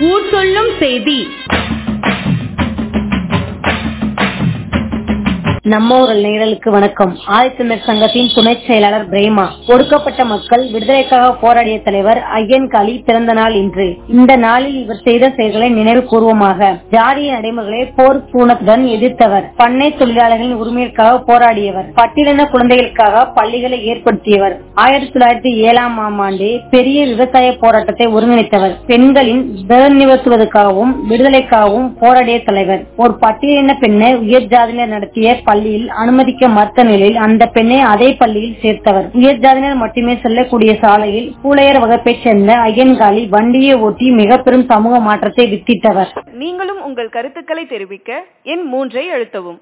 ஊர் சொல்லும் செய்தி நம்ம ஊரல் நேயர்களுக்கு வணக்கம் ஆதித்தமிழர் சங்கத்தின் துணை செயலாளர் பிரேமா ஒடுக்கப்பட்ட மக்கள் விடுதலைக்காக போராடிய தலைவர் ஐயன் காளி பிறந்த நாள் இன்று இந்த நாளில் இவர் செய்த செயல்களை நினைவு கூர்வமாக ஜாதிய நடைமுறைகளை போர் பூணத்துடன் எதிர்த்தவர் பண்ணை தொழிலாளர்களின் உரிமைகளுக்காக போராடியவர் பட்டியலின குழந்தைகளுக்காக பள்ளிகளை ஏற்படுத்தியவர் ஆயிரத்தி தொள்ளாயிரத்தி ஏழாம் ஆம் ஆண்டு பெரிய விவசாய போராட்டத்தை ஒருங்கிணைத்தவர் பெண்களின் பிரதிநிதித்துவதற்காகவும் விடுதலைக்காகவும் போராடிய தலைவர் ஒரு பட்டியலின பெண்ணை உயர் ஜாதியினர் நடத்திய பள்ளியில் அனுமதிக்க மறுத்த நிலையில் அந்த பெண்ணை அதே பள்ளியில் சேர்த்தவர் உயர் ஜாதியினர் மட்டுமே செல்லக்கூடிய சாலையில் பூலையர் வகுப்பைச் சேர்ந்த ஐயன்காளி வண்டியை ஓட்டி மிக பெரும் சமூக மாற்றத்தை வித்திட்டவர் நீங்களும் உங்கள் கருத்துக்களை தெரிவிக்க எண் மூன்றை அழுத்தவும்